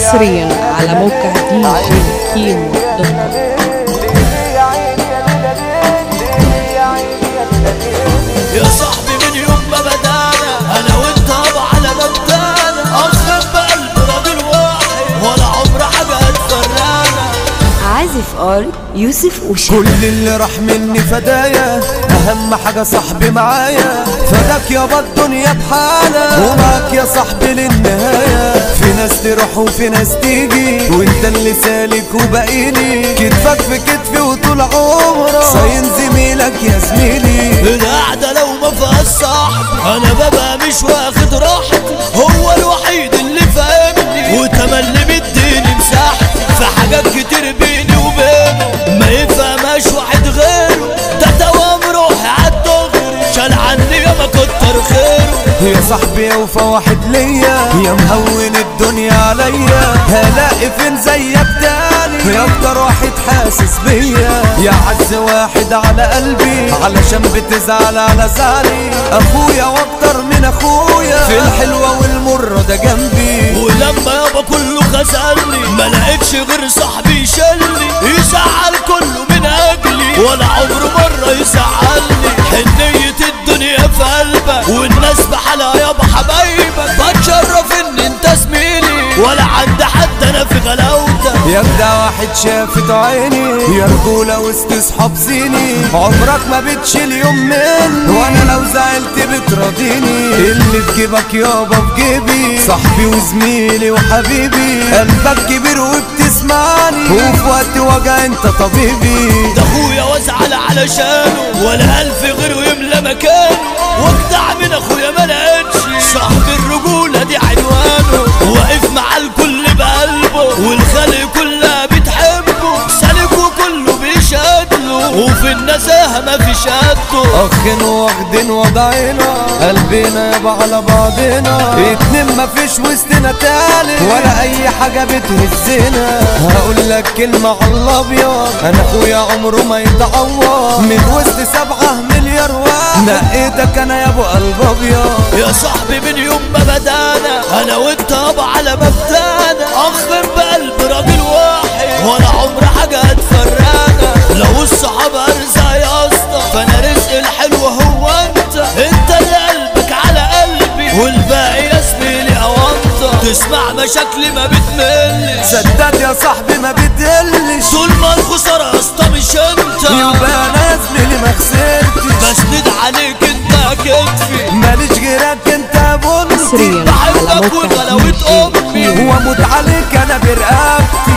حصريا على موقع دي جي كيمو دوت كوم يا صاحبي من يوم ما بدانا انا وانت ابو على مبدانا اخ بقلب راجل واحد ولا عمر حاجه هتفرقنا عازف ار يوسف وشا كل اللي راح مني فدايا اهم حاجة صاحبي معايا فداك يابا الدنيا بحالها ومعاك يا صاحبي للنهاية في ناس تروح وفي ناس تيجي وانت اللي سالك وباقيلي كتفك في كتفي وطول عمرك صاين زميلك يا زميلي القعده لو ما فيهاش صاحب انا ببقى مش واخد راحتي هو الوحيد اللي فاهمني وتملي مديني مساحتي في حاجات كتير بيني وبينه ما يفهمهاش واحد غيره ده دوام روحي عالدغري شال عني يا ما كتر خيره يا صاحبي يا وفا واحد ليا يا مهون الدنيا عليا هلاقي فين زيك تاني يا اكتر واحد حاسس بيا يا عز واحد على قلبي علشان بتزعل على زعلي اخويا واكتر من اخويا في الحلوة والمرة ده جنبي ولما يابا كله خذلني ما لقيتش غير صاحبي يشيلني يزعل كله من اجلي ولا عمره مره يزعلني حنيه الدنيا في قلبك والناس بحالها يابا حبايبك بتشرف ان انت زميلي ولا عند حد انا في غلاوتك يا ابدا واحد شافت عيني يا رجولة وسط صحاب زيني عمرك ما بتشيل يوم مني وانا لو زعلت بتراضيني اللي في جيبك يابا في جيبي صاحبي وزميلي وحبيبي قلبك كبير وبتسمعني وفي وقت وجع انت طبيبي ده اخويا وازعل علشانه ولا الف غيره يملى مكانه واجدع من اخويا ما لقيتش صاحب الرجوله دي عنوانه واقف مع الكل بقلبه والخلق كلها بتحبه سالك وكله بيشهد له وفي النزاهه ما فيش قده اخ واخدين وضعنا قلبنا يابا على بعضنا اتنين مفيش وسطنا تالت ولا اي حاجة بتهزنا هقول لك كلمة على الابيض انا اخويا عمره ما يتعوض من وسط سبعة مليار واحد نقيتك انا يا ابو قلب ابيض يا صاحبي من يوم ما بدانا انا وانت ابا على مبدانا اخ بقلب راجل واحد ولا عمر حاجه هتفرقنا لو الصحاب ارزق يا اسطى فانا رزق الحلو هو انت انت اللي قلبك على قلبي والباقي يا زميلي اوانطه تسمع مشاكلي ما بتملش سداد يا صاحبي ما بتقلش طول ما الخساره يا اسطى مش انت يبقى انا يا زميلي ما خسرتش بسند عليك انت كتفي ماليش غيرك انت يا بنتي حصريا على بحبك موقع وغلاوة دي جي امي كيمو واموت عليك انا برقبتي